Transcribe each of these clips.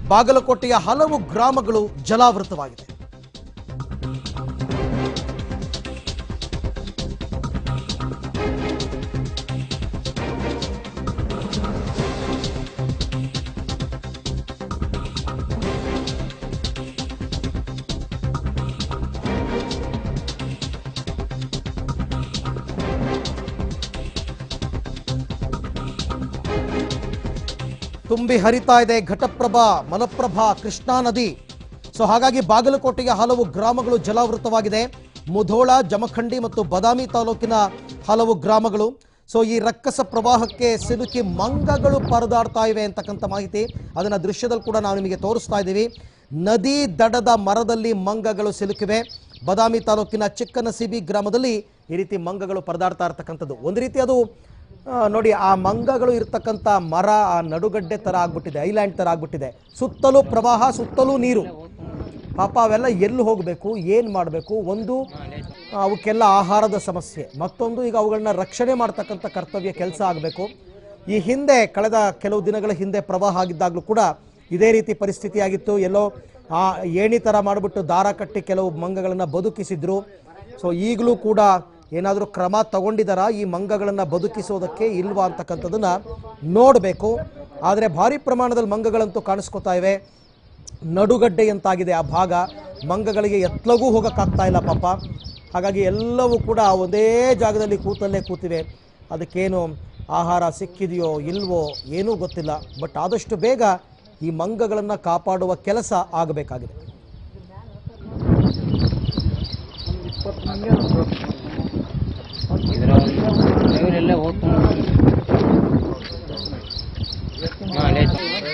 ಬಾಗಲಕೋಟೆಯ ಹಲವು ಗ್ರಾಮಗಳು ಜಲಾವೃತವಾಗಿದೆ ತುಂಬಿ ಹರಿತಾ ಇದೆ ಘಟಪ್ರಭಾ ಮಲಪ್ರಭಾ ಕೃಷ್ಣಾ ನದಿ ಸೊ ಹಾಗಾಗಿ ಬಾಗಲಕೋಟೆಯ ಹಲವು ಗ್ರಾಮಗಳು ಜಲಾವೃತವಾಗಿದೆ ಮುಧೋಳ ಜಮಖಂಡಿ ಮತ್ತು ಬದಾಮಿ ತಾಲೂಕಿನ ಹಲವು ಗ್ರಾಮಗಳು ಸೊ ಈ ರಕ್ಕಸ ಪ್ರವಾಹಕ್ಕೆ ಸಿಲುಕಿ ಮಂಗಗಳು ಪರದಾಡ್ತಾ ಇವೆ ಅಂತಕ್ಕಂಥ ಮಾಹಿತಿ ಅದನ್ನ ದೃಶ್ಯದಲ್ಲಿ ಕೂಡ ನಾವು ನಿಮಗೆ ತೋರಿಸ್ತಾ ಇದ್ದೀವಿ ನದಿ ದಡದ ಮರದಲ್ಲಿ ಮಂಗಗಳು ಸಿಲುಕಿವೆ ಬದಾಮಿ ತಾಲೂಕಿನ ಚಿಕ್ಕನಸೀಬಿ ಗ್ರಾಮದಲ್ಲಿ ಈ ರೀತಿ ಮಂಗಗಳು ಪರದಾಡ್ತಾ ಇರ್ತಕ್ಕಂಥದ್ದು ಒಂದು ರೀತಿ ಅದು ಆ, ನೋಡಿ ಆ ಮಂಗಗಳು ಇರ್ತಕ್ಕಂಥ ಮರ ಆ ನಡುಗಡ್ಡೆ ಥರ ಆಗ್ಬಿಟ್ಟಿದೆ ಐಲ್ಯಾಂಡ್ ಥರ ಆಗ್ಬಿಟ್ಟಿದೆ ಸುತ್ತಲೂ ಪ್ರವಾಹ ಸುತ್ತಲೂ ನೀರು ಪಾಪ ಅವೆಲ್ಲ ಎಲ್ಲಿ ಹೋಗಬೇಕು ಏನು ಮಾಡಬೇಕು ಒಂದು ಆ, ಅವಕ್ಕೆಲ್ಲ ಆಹಾರದ ಸಮಸ್ಯೆ ಮತ್ತೊಂದು ಈಗ ಅವುಗಳನ್ನ ರಕ್ಷಣೆ ಮಾಡ್ತಕ್ಕಂಥ ಕರ್ತವ್ಯ ಕೆಲಸ ಆಗಬೇಕು ಈ ಹಿಂದೆ ಕಳೆದ ಕೆಲವು ದಿನಗಳ ಹಿಂದೆ ಪ್ರವಾಹ ಆಗಿದ್ದಾಗಲೂ ಕೂಡ ಇದೇ ರೀತಿ ಪರಿಸ್ಥಿತಿ ಆಗಿತ್ತು ಎಲ್ಲೋ ಆ ಏಣಿ ಥರ ಮಾಡಿಬಿಟ್ಟು ದಾರ ಕಟ್ಟಿ ಕೆಲವು ಮಂಗಗಳನ್ನು ಬದುಕಿಸಿದ್ರು ಸೊ ಈಗಲೂ ಕೂಡ ಏನಾದರೂ ಕ್ರಮ ತಗೊಂಡಿದ್ದಾರಾ ಈ ಮಂಗಗಳನ್ನು ಬದುಕಿಸೋದಕ್ಕೆ ಇಲ್ವಾ ಅಂತಕ್ಕಂಥದ್ದನ್ನ ನೋಡಬೇಕು ಆದರೆ ಭಾರಿ ಪ್ರಮಾಣದಲ್ಲಿ ಮಂಗಗಳಂತೂ ಕಾಣಿಸ್ಕೊತಾ ಇವೆ ನಡುಗಡ್ಡೆಯಂತಾಗಿದೆ ಆ ಭಾಗ ಮಂಗಗಳಿಗೆ ಎತ್ಲಗೂ ಹೋಗೋಕ್ಕಾಗ್ತಾ ಇಲ್ಲ ಪಾಪ ಹಾಗಾಗಿ ಎಲ್ಲವೂ ಕೂಡ ಒಂದೇ ಜಾಗದಲ್ಲಿ ಕೂತಲ್ಲೇ ಕೂತಿವೆ ಅದಕ್ಕೇನು ಆಹಾರ ಸಿಕ್ಕಿದೆಯೋ ಇಲ್ವೋ ಏನೂ ಗೊತ್ತಿಲ್ಲ ಬಟ್ ಆದಷ್ಟು ಬೇಗ ಈ ಮಂಗಗಳನ್ನು ಕಾಪಾಡುವ ಕೆಲಸ ಆಗಬೇಕಾಗಿದೆ ಇವರೆಲ್ಲ ಹೋಗ್ಕೊಂಡು ಹಾಂ ಲೇಟ್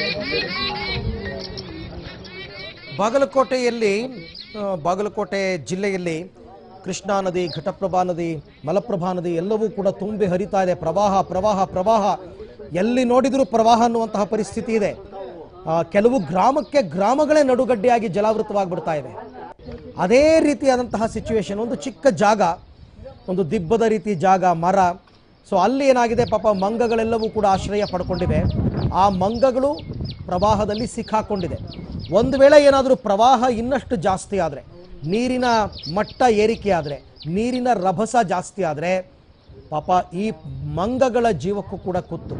ಬಾಗಲಕೋಟೆಯಲ್ಲಿ ಆ, ಬಾಗಲಕೋಟೆ ಜಿಲ್ಲೆಯಲ್ಲಿ ಕೃಷ್ಣಾ ನದಿ ಘಟಪ್ರಭಾ ನದಿ ಮಲಪ್ರಭಾ ನದಿ ಎಲ್ಲವೂ ಕೂಡ ತುಂಬಿ ಹರಿತಾ ಇದೆ ಪ್ರವಾಹ ಪ್ರವಾಹ ಪ್ರವಾಹ ಎಲ್ಲಿ ನೋಡಿದರೂ ಪ್ರವಾಹ ಅನ್ನುವಂತಹ ಪರಿಸ್ಥಿತಿ ಇದೆ ಆ, ಕೆಲವು ಗ್ರಾಮಕ್ಕೆ ಗ್ರಾಮಗಳೇ ನಡುಗಡ್ಡೆಯಾಗಿ ಜಲಾವೃತವಾಗಿಬಿಡ್ತಾ ಇವೆ ಅದೇ ರೀತಿಯಾದಂತಹ ಸಿಚುವೇಶನ್ ಒಂದು ಚಿಕ್ಕ ಜಾಗ ಒಂದು ದಿಬ್ಬದ ರೀತಿ ಜಾಗ ಮರ ಸೊ ಅಲ್ಲಿ ಏನಾಗಿದೆ ಪಾಪ ಮಂಗಗಳೆಲ್ಲವೂ ಕೂಡ ಆಶ್ರಯ ಪಡ್ಕೊಂಡಿವೆ ಆ ಮಂಗಗಳು ಪ್ರವಾಹದಲ್ಲಿ ಸಿಕ್ಕಾಕೊಂಡಿದೆ ಒಂದು ವೇಳೆ ಏನಾದರೂ ಪ್ರವಾಹ ಇನ್ನಷ್ಟು ಜಾಸ್ತಿ ಆದರೆ ನೀರಿನ ಮಟ್ಟ ಏರಿಕೆ ಆದರೆ ನೀರಿನ ರಭಸ ಜಾಸ್ತಿ ಆದರೆ ಪಾಪ ಈ ಮಂಗಗಳ ಜೀವಕ್ಕೂ ಕೂಡ ಕುತ್ತು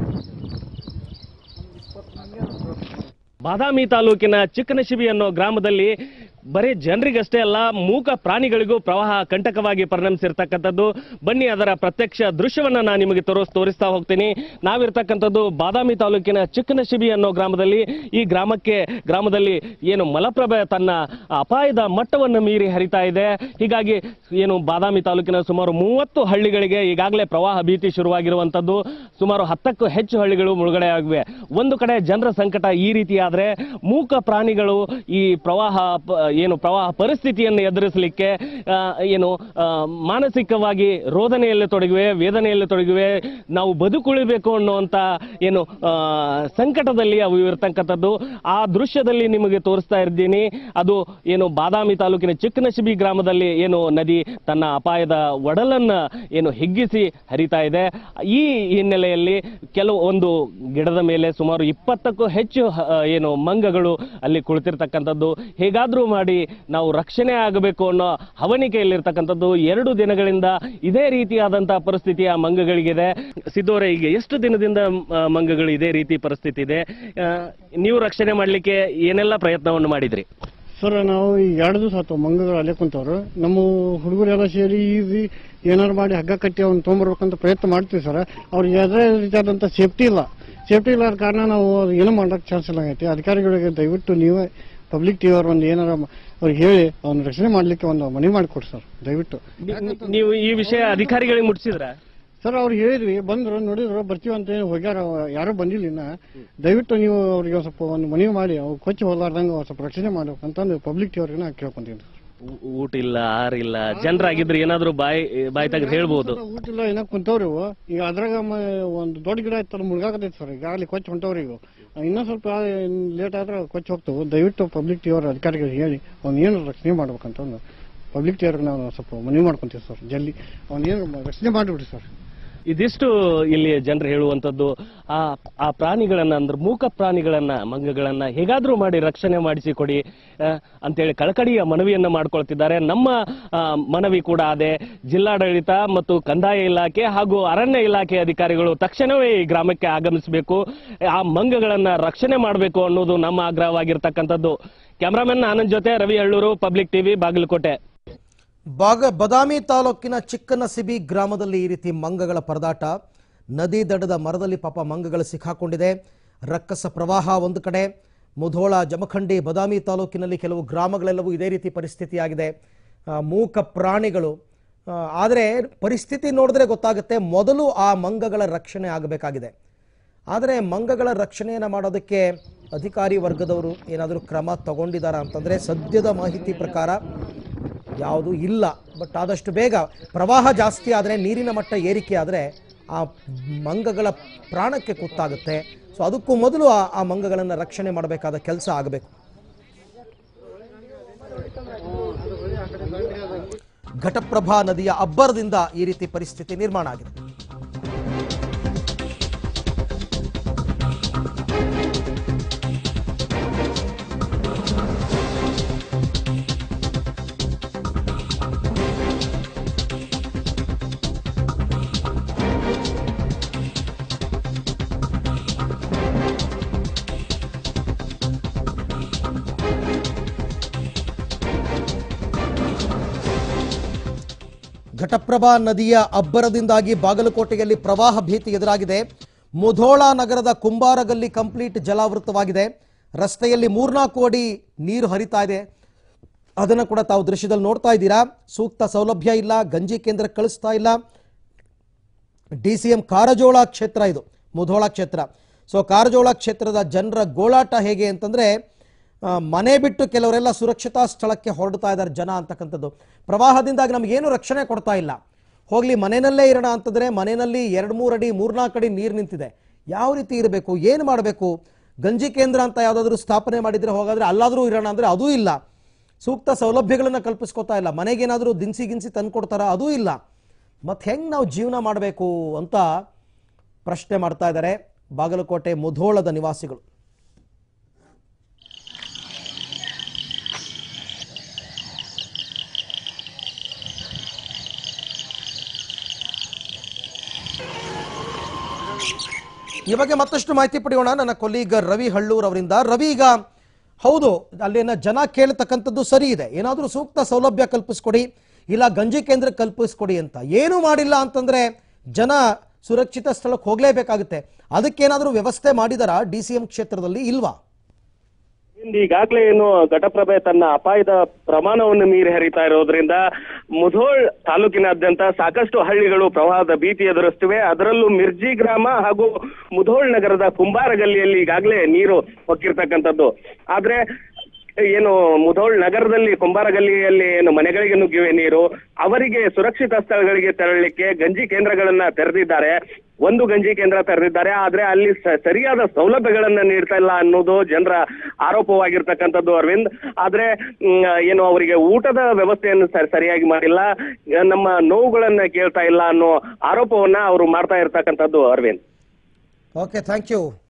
ಬಾದಾಮಿ ತಾಲೂಕಿನ ಚಿಕ್ಕನಶಿಬಿ ಅನ್ನೋ ಗ್ರಾಮದಲ್ಲಿ ಬರೀ ಜನರಿಗಷ್ಟೇ ಅಲ್ಲ ಮೂಕ ಪ್ರಾಣಿಗಳಿಗೂ ಪ್ರವಾಹ ಕಂಟಕವಾಗಿ ಪರಿಣಮಿಸಿರ್ತಕ್ಕಂಥದ್ದು ಬನ್ನಿ ಅದರ ಪ್ರತ್ಯಕ್ಷ ದೃಶ್ಯವನ್ನ ನಾನು ನಿಮಗೆ ತೋರಿಸ್ ತೋರಿಸ್ತಾ ಹೋಗ್ತೀನಿ ನಾವಿರ್ತಕ್ಕಂಥದ್ದು ಬಾದಾಮಿ ತಾಲೂಕಿನ ಚಿಕ್ಕನಶಿಬಿ ಅನ್ನೋ ಗ್ರಾಮದಲ್ಲಿ ಈ ಗ್ರಾಮಕ್ಕೆ ಗ್ರಾಮದಲ್ಲಿ ಏನು ಮಲಪ್ರಭೆ ತನ್ನ ಅಪಾಯದ ಮಟ್ಟವನ್ನು ಮೀರಿ ಹರಿತಾ ಇದೆ ಹೀಗಾಗಿ ಏನು ಬಾದಾಮಿ ತಾಲೂಕಿನ ಸುಮಾರು ಮೂವತ್ತು ಹಳ್ಳಿಗಳಿಗೆ ಈಗಾಗಲೇ ಪ್ರವಾಹ ಭೀತಿ ಶುರುವಾಗಿರುವಂಥದ್ದು ಸುಮಾರು ಹತ್ತಕ್ಕೂ ಹೆಚ್ಚು ಹಳ್ಳಿಗಳು ಮುಳುಗಡೆ ಆಗಿವೆ ಒಂದು ಕಡೆ ಜನರ ಸಂಕಟ ಈ ರೀತಿ ಆದ್ರೆ ಮೂಕ ಪ್ರಾಣಿಗಳು ಈ ಪ್ರವಾಹ ಪ- ಏನು ಪ್ರವಾಹ ಪರಿಸ್ಥಿತಿಯನ್ನು ಎದುರಿಸಲಿಕ್ಕೆ ಆ, ಏನು ಆ, ಮಾನಸಿಕವಾಗಿ ರೋದನೆಯಲ್ಲಿ ತೊಡಗಿವೆ ವೇದನೆಯಲ್ಲಿ ತೊಡಗಿವೆ ನಾವು ಬದುಕುಳಿಬೇಕು ಅನ್ನುವಂಥ ಏನು ಆ, ಸಂಕಟದಲ್ಲಿ ಅವು ಇರತಕ್ಕಂಥದ್ದು ಆ ದೃಶ್ಯದಲ್ಲಿ ನಿಮಗೆ ತೋರಿಸ್ತಾ ಇದ್ದೀನಿ ಅದು ಏನು ಬಾದಾಮಿ ತಾಲೂಕಿನ ಚಿಕ್ಕನಶಿಬಿ ಗ್ರಾಮದಲ್ಲಿ ಏನು ನದಿ ತನ್ನ ಅಪಾಯದ ಒಡಲನ್ನ ಏನು ಹಿಗ್ಗಿಸಿ ಹರಿತಾ ಇದೆ ಈ ಹಿನ್ನೆಲೆಯಲ್ಲಿ ಕೆಲವು ಒಂದು ಗಿಡದ ಮೇಲೆ ಸುಮಾರು ಇಪ್ಪತ್ತಕ್ಕೂ ಹೆಚ್ಚು ಹ- ಏನು ಮಂಗಗಳು ಅಲ್ಲಿ ಕುಳಿತಿರ್ತಕ್ಕಂಥದ್ದು ಹೇಗಾದ್ರೂ ಮಾಡಿ ನಾವು ರಕ್ಷಣೆ ಆಗಬೇಕು ಅನ್ನೋ ಹವಣಿಕೆಯಲ್ಲಿರ್ತಕ್ಕಂಥದ್ದು ಎರಡು ದಿನಗಳಿಂದ ಇದೇ ರೀತಿಯಾದಂತಹ ಪರಿಸ್ಥಿತಿ ಆ ಮಂಗಗಳಿಗಿದೆ ಸಿದ್ದೋರೆ ಈಗ ಎಷ್ಟು ದಿನದಿಂದ ಆ, ಮಂಗಗಳು ಇದೇ ರೀತಿ ಪರಿಸ್ಥಿತಿ ಇದೆ ಆ, ನೀವು ರಕ್ಷಣೆ ಮಾಡಲಿಕ್ಕೆ ಏನೆಲ್ಲ ಪ್ರಯತ್ನವನ್ನು ಮಾಡಿದ್ರಿ ಸರ್ ನಾವು ಈ ಎರಡು ದಿವಸ ಆತು ಮಂಗಗಳು ಅಲ್ಲೇ ಕುಂತವ್ರು ನಮ್ಮ ಹುಡುಗರೆಲ್ಲ ಸೇರಿ ಈ ಏನಾರು ಮಾಡಿ ಹಗ್ಗ ಕಟ್ಟಿ ಅವ್ನು ತೊಗೊಂಬರ್ಬೇಕಂತ ಪ್ರಯತ್ನ ಮಾಡ್ತೀವಿ ಸರ್ ಅವ್ರಿಗೆ ಯಾವುದೇ ರೀತಿಯಾದಂಥ ಸೇಫ್ಟಿ ಇಲ್ಲ ಸೇಫ್ಟಿ ಇಲ್ಲದ ಕಾರಣ ನಾವು ಅದು ಏನೂ ಮಾಡಕ್ಕೆ ಚಾನ್ಸ್ ಇಲ್ಲ ಆಗೈತಿ ಅಧಿಕಾರಿಗಳಿಗೆ ದಯವಿಟ್ಟು ನೀವೇ ಪಬ್ಲಿಕ್ ಟಿ ಅವ್ರು ಒಂದು ಏನಾರ ಮ- ಅವ್ರಿಗೆ ಹೇಳಿ ಅವ್ನ ರಕ್ಷಣೆ ಮಾಡ್ಲಿಕ್ಕೆ ಒಂದು ಮನವಿ ಮಾಡಿಕೊಡಿ ಸರ್ ದಯವಿಟ್ಟು ನಿ- ನೀವು ಈ ವಿಷಯ ಅಧಿಕಾರಿಗಳಿಗೆ ಮುಟ್ಟಿಸಿದ್ರ ಸರ್ ಅವ್ರು ಹೇಳಿದ್ವಿ ಬಂದ್ರು ನೋಡಿದ್ರು ಬರ್ತೀವಿ ಅಂತ ಹೇಳಿ ಹೋಗ್ಯಾರ ಯಾರು ಬಂದಿಲ್ಲ ಇನ್ನ ದಯವಿಟ್ಟು ನೀವು ಅವ್ರಿಗೆ ಒಂದ್ ಸ್ವಲ್ಪ ಒಂದು ಮನವಿ ಮಾಡಿ ಅವ್ರು ಕೊಚ್ಚಿ ಹೋಗ್ಲಾರ್ದಂಗ ಒಂದ್ ಸ್ವಲ್ಪ ರಕ್ಷಣೆ ಮಾಡ್ಬೇಕಂತಂದು ಪಬ್ಲಿಕ್ ಟಿ ಅವ್ರಿಗೆ ನಾ ಕೇಳ್ಕೊಂತೀನಿ ಊಟ ಇಲ್ಲ ಆಹಾರ ಇಲ್ಲ ಜನರಾಗಿದ್ರೆ ಏನಾದ್ರೂ ಬಾಯಿ ಬಾಯಿ ತೆಗೆದು ಹೇಳ್ಬೋದು ಊಟ ಇಲ್ಲ ಏನ ಕುಂತವ್ರಿ ಇವು ಈಗ ಅದ್ರಾಗ ಮ- ಒಂದು ದೊಡ್ಡ ಗಿಡ ಇತ್ತಲ್ಲ ಮುಳುಗಾಕತೈತಿ ಸರ್ ಈಗ ಅಲ್ಲಿ ಕೊಚ್ಚಿ ಹೊಂಟವ್ರಿ ಇವು ಇನ್ನೂ ಸ್ವಲ್ಪ ಲೇಟ್ ಆದ್ರೆ ಕೊಚ್ಚಿ ಹೋಗ್ತವು ದಯವಿಟ್ಟು ಪಬ್ಲಿಕ್ ಟಿ ಅವ್ರ ಅಧಿಕಾರಿಗಳಿಗೆ ಹೇಳಿ ಅವ್ನ ಏನು ರಕ್ಷಣೆ ಮಾಡ್ಬೇಕಂತ ಒಂದು ಪಬ್ಲಿಕ್ ಟಿ ಅವ್ರಿಗೆ ನಾವು ಸ್ವಲ್ಪ ಮನವಿ ಮಾಡ್ಕೊಂತೀವಿ ಸರ್ ಜಲ್ದಿ ಅವ್ನ ಏನು ರಕ್ಷಣೆ ಮಾಡಿಬಿಡ್ರಿ ಸರ್ ಇದಿಷ್ಟು ಇಲ್ಲಿ ಜನರು ಹೇಳುವಂತದ್ದು ಆ ಆ ಪ್ರಾಣಿಗಳನ್ನ ಅಂದ್ರೆ ಮೂಕ ಪ್ರಾಣಿಗಳನ್ನ ಮಂಗಗಳನ್ನ ಹೇಗಾದ್ರೂ ಮಾಡಿ ರಕ್ಷಣೆ ಮಾಡಿಸಿ ಕೊಡಿ ಆ, ಅಂತೇಳಿ ಕಳಕಳಿಯ ಮನವಿಯನ್ನ ಮಾಡ್ಕೊಳ್ತಿದ್ದಾರೆ ನಮ್ಮ ಆ, ಮನವಿ ಕೂಡ ಅದೇ ಜಿಲ್ಲಾಡಳಿತ ಮತ್ತು ಕಂದಾಯ ಇಲಾಖೆ ಹಾಗೂ ಅರಣ್ಯ ಇಲಾಖೆ ಅಧಿಕಾರಿಗಳು ತಕ್ಷಣವೇ ಈ ಗ್ರಾಮಕ್ಕೆ ಆಗಮಿಸಬೇಕು ಆ ಮಂಗಗಳನ್ನ ರಕ್ಷಣೆ ಮಾಡಬೇಕು ಅನ್ನೋದು ನಮ್ಮ ಆಗ್ರಹವಾಗಿರ್ತಕ್ಕಂಥದ್ದು ಕ್ಯಾಮ್ರಾಮನ್ ಆನಂದ್ ಜೊತೆ ರವಿ ಹಳ್ಳೂರು ಪಬ್ಲಿಕ್ ಟಿವಿ ಬಾಗಲಕೋಟೆ ಬಾಗ ಬದಾಮಿ ತಾಲೂಕಿನ ಚಿಕ್ಕನಸಿಬಿ ಗ್ರಾಮದಲ್ಲಿ ಈ ರೀತಿ ಮಂಗಗಳ ಪರದಾಟ ನದಿ ದಡದ ಮರದಲ್ಲಿ ಪಾಪ ಮಂಗಗಳು ಸಿಕ್ಕಾಕೊಂಡಿದೆ ರಕ್ಕಸ ಪ್ರವಾಹ ಒಂದು ಕಡೆ ಮುಧೋಳ ಜಮಖಂಡಿ ಬದಾಮಿ ತಾಲೂಕಿನಲ್ಲಿ ಕೆಲವು ಗ್ರಾಮಗಳೆಲ್ಲವೂ ಇದೇ ರೀತಿ ಪರಿಸ್ಥಿತಿಯಾಗಿದೆ ಆ, ಮೂಕ ಪ್ರಾಣಿಗಳು ಆದರೆ ಪರಿಸ್ಥಿತಿ ನೋಡಿದ್ರೆ ಗೊತ್ತಾಗುತ್ತೆ ಮೊದಲು ಆ ಮಂಗಗಳ ರಕ್ಷಣೆ ಆಗಬೇಕಾಗಿದೆ ಆದರೆ ಮಂಗಗಳ ರಕ್ಷಣೆಯನ್ನು ಮಾಡೋದಕ್ಕೆ ಅಧಿಕಾರಿ ವರ್ಗದವರು ಏನಾದರೂ ಕ್ರಮ ತಗೊಂಡಿದ್ದಾರಾ ಅಂತಂದರೆ ಸದ್ಯದ ಮಾಹಿತಿ ಪ್ರಕಾರ ಯಾವುದು ಇಲ್ಲ ಬಟ್ ಆದಷ್ಟು ಬೇಗ ಪ್ರವಾಹ ಜಾಸ್ತಿ ಆದರೆ ನೀರಿನ ಮಟ್ಟ ಏರಿಕೆ ಆದರೆ ಆ ಮಂಗಗಳ ಪ್ರಾಣಕ್ಕೆ ಕುತ್ತಾಗುತ್ತೆ ಸೊ ಅದಕ್ಕೂ ಮೊದಲು ಆ ಆ ಮಂಗಗಳನ್ನು ರಕ್ಷಣೆ ಮಾಡಬೇಕಾದ ಕೆಲಸ ಆಗಬೇಕು ಘಟಪ್ರಭಾ ನದಿಯ ಅಬ್ಬರದಿಂದ ಈ ರೀತಿ ಪರಿಸ್ಥಿತಿ ನಿರ್ಮಾಣ ಆಗಿದೆ ಘಟಪ್ರಭಾ ನದಿಯ ಅಬ್ಬರದಿಂದಾಗಿ ಬಾಗಲಕೋಟೆಯಲ್ಲಿ ಪ್ರವಾಹ ಭೀತಿ ಎದುರಾಗಿದೆ ಮುಧೋಳ ನಗರದ ಕುಂಬಾರಗಲ್ಲಿ ಕಂಪ್ಲೀಟ್ ಜಲಾವೃತವಾಗಿದೆ ರಸ್ತೆಯಲ್ಲಿ ಮೂರ್ನಾಲ್ಕು ಅಡಿ ನೀರು ಹರಿತಾ ಇದೆ ಅದನ್ನು ಕೂಡ ತಾವು ದೃಶ್ಯದಲ್ಲಿ ನೋಡ್ತಾ ಇದ್ದೀರಾ ಸೂಕ್ತ ಸೌಲಭ್ಯ ಇಲ್ಲ ಗಂಜಿ ಕೇಂದ್ರ ಕಳಿಸ್ತಾ ಇಲ್ಲ ಡಿ ಸಿ ಎಂ ಕಾರಜೋಳ ಕ್ಷೇತ್ರ ಇದು ಮುಧೋಳ ಕ್ಷೇತ್ರ ಸೊ ಕಾರಜೋಳ ಕ್ಷೇತ್ರದ ಜನರ ಗೋಳಾಟ ಹೇಗೆ ಅಂತಂದ್ರೆ ಆ, ಮನೆ ಬಿಟ್ಟು ಕೆಲವರೆಲ್ಲ ಸುರಕ್ಷಿತಾ ಸ್ಥಳಕ್ಕೆ ಹೊರಡ್ತಾ ಇದ್ದಾರೆ ಜನ ಅಂತಕ್ಕಂಥದ್ದು ಪ್ರವಾಹದಿಂದಾಗಿ ನಮಗೇನು ರಕ್ಷಣೆ ಕೊಡ್ತಾ ಇಲ್ಲ ಹೋಗ್ಲಿ ಮನೆಯಲ್ಲೇ ಇರೋಣ ಅಂತಂದ್ರೆ ಮನೆಯಲ್ಲಿ ಎರಡು ಮೂರು ಅಡಿ ಮೂರ್ನಾಲ್ಕು ಅಡಿ ನೀರು ನಿಂತಿದೆ ಯಾವ ರೀತಿ ಇರಬೇಕು ಏನು ಮಾಡಬೇಕು ಗಂಜಿ ಕೇಂದ್ರ ಅಂತ ಯಾವುದಾದ್ರೂ ಸ್ಥಾಪನೆ ಮಾಡಿದ್ರೆ ಹೋಗಾದ್ರೆ ಅಲ್ಲಾದರೂ ಇರೋಣ ಅಂದ್ರೆ ಅದೂ ಇಲ್ಲ ಸೂಕ್ತ ಸೌಲಭ್ಯಗಳನ್ನು ಕಲ್ಪಿಸ್ಕೊತಾ ಇಲ್ಲ ಮನೆಗೇನಾದರೂ ದಿನಸಿ ಗಿನ್ಸಿ ತಂದ್ಕೊಡ್ತಾರ ಅದೂ ಇಲ್ಲ ಮತ್ತೆ ಹೆಂಗೆ ನಾವು ಜೀವನ ಮಾಡಬೇಕು ಅಂತ ಪ್ರಶ್ನೆ ಮಾಡ್ತಾ ಇದ್ದಾರೆ ಬಾಗಲಕೋಟೆ ಮುಧೋಳದ ನಿವಾಸಿಗಳು ಈ ಬಗ್ಗೆ ಮತ್ತಷ್ಟು ಮಾಹಿತಿ ಪಡೆಯೋಣ ನನ್ನ ಕೊಲೀಗ ರವಿ ಹಳ್ಳೂರ್ ಅವರಿಂದ ರವಿ ಈಗ ಹೌದು ಅಲ್ಲಿನ ಜನ ಕೇಳ್ತಕ್ಕಂಥದ್ದು ಸರಿ ಇದೆ ಏನಾದರೂ ಸೂಕ್ತ ಸೌಲಭ್ಯ ಕಲ್ಪಿಸ್ಕೊಡಿ ಇಲ್ಲ ಗಂಜಿ ಕೇಂದ್ರ ಕಲ್ಪಿಸ್ಕೊಡಿ ಅಂತ ಏನೂ ಮಾಡಿಲ್ಲ ಅಂತಂದ್ರೆ ಜನ ಸುರಕ್ಷಿತ ಸ್ಥಳಕ್ಕೆ ಹೋಗಲೇಬೇಕಾಗುತ್ತೆ ಅದಕ್ಕೇನಾದರೂ ವ್ಯವಸ್ಥೆ ಮಾಡಿದಾರಾ ಡಿ ಸಿ ಎಂ ಕ್ಷೇತ್ರದಲ್ಲಿ ಇಲ್ವಾ ಇಂದು ಈಗಾಗಲೇ ಏನು ಘಟಪ್ರಭೆ ತನ್ನ ಅಪಾಯದ ಪ್ರಮಾಣವನ್ನು ಮೀರಿ ಹರಿತಾ ಇರೋದ್ರಿಂದ ಮುಧೋಳ್ ತಾಲೂಕಿನಾದ್ಯಂತ ಸಾಕಷ್ಟು ಹಳ್ಳಿಗಳು ಪ್ರವಾಹದ ಭೀತಿ ಎದುರಿಸುತ್ತಿವೆ ಅದರಲ್ಲೂ ಮಿರ್ಜಿ ಗ್ರಾಮ ಹಾಗೂ ಮುಧೋಳ್ ನಗರದ ಕುಂಬಾರಗಲ್ಲಿಯಲ್ಲಿ ಈಗಾಗಲೇ ನೀರು ಹೊಕ್ಕಿರ್ತಕ್ಕಂಥದ್ದು ಆದ್ರೆ ಏನು ಮುಧೋಳ್ ನಗರದಲ್ಲಿ ಕುಂಬಾರಗಲ್ಲಿಯಲ್ಲಿ ಏನು ಮನೆಗಳಿಗೆ ನುಗ್ಗಿವೆ ನೀರು ಅವರಿಗೆ ಸುರಕ್ಷಿತ ಸ್ಥಳಗಳಿಗೆ ತೆರಳಲಿಕ್ಕೆ ಗಂಜಿ ಕೇಂದ್ರಗಳನ್ನ ತೆರೆದಿದ್ದಾರೆ ಒಂದು ಗಂಜಿ ಕೇಂದ್ರ ತೆರೆದಿದ್ದಾರೆ ಆದ್ರೆ ಅಲ್ಲಿ ಸ- ಸರಿಯಾದ ಸೌಲಭ್ಯಗಳನ್ನ ನೀಡ್ತಾ ಇಲ್ಲ ಅನ್ನೋದು ಜನರ ಆರೋಪವಾಗಿರ್ತಕ್ಕಂಥದ್ದು ಅರವಿಂದ್ ಆದ್ರೆ ಮ್, ಏನು ಅವರಿಗೆ ಊಟದ ವ್ಯವಸ್ಥೆಯನ್ನು ಸ- ಸರಿಯಾಗಿ ಮಾಡಿಲ್ಲ ನಮ್ಮ ನೋವುಗಳನ್ನ ಕೇಳ್ತಾ ಇಲ್ಲ ಅನ್ನೋ ಆರೋಪವನ್ನ ಅವರು ಮಾಡ್ತಾ ಇರ್ತಕ್ಕಂಥದ್ದು ಅರವಿಂದ್ ಓಕೆ ಥ್ಯಾಂಕ್ ಯು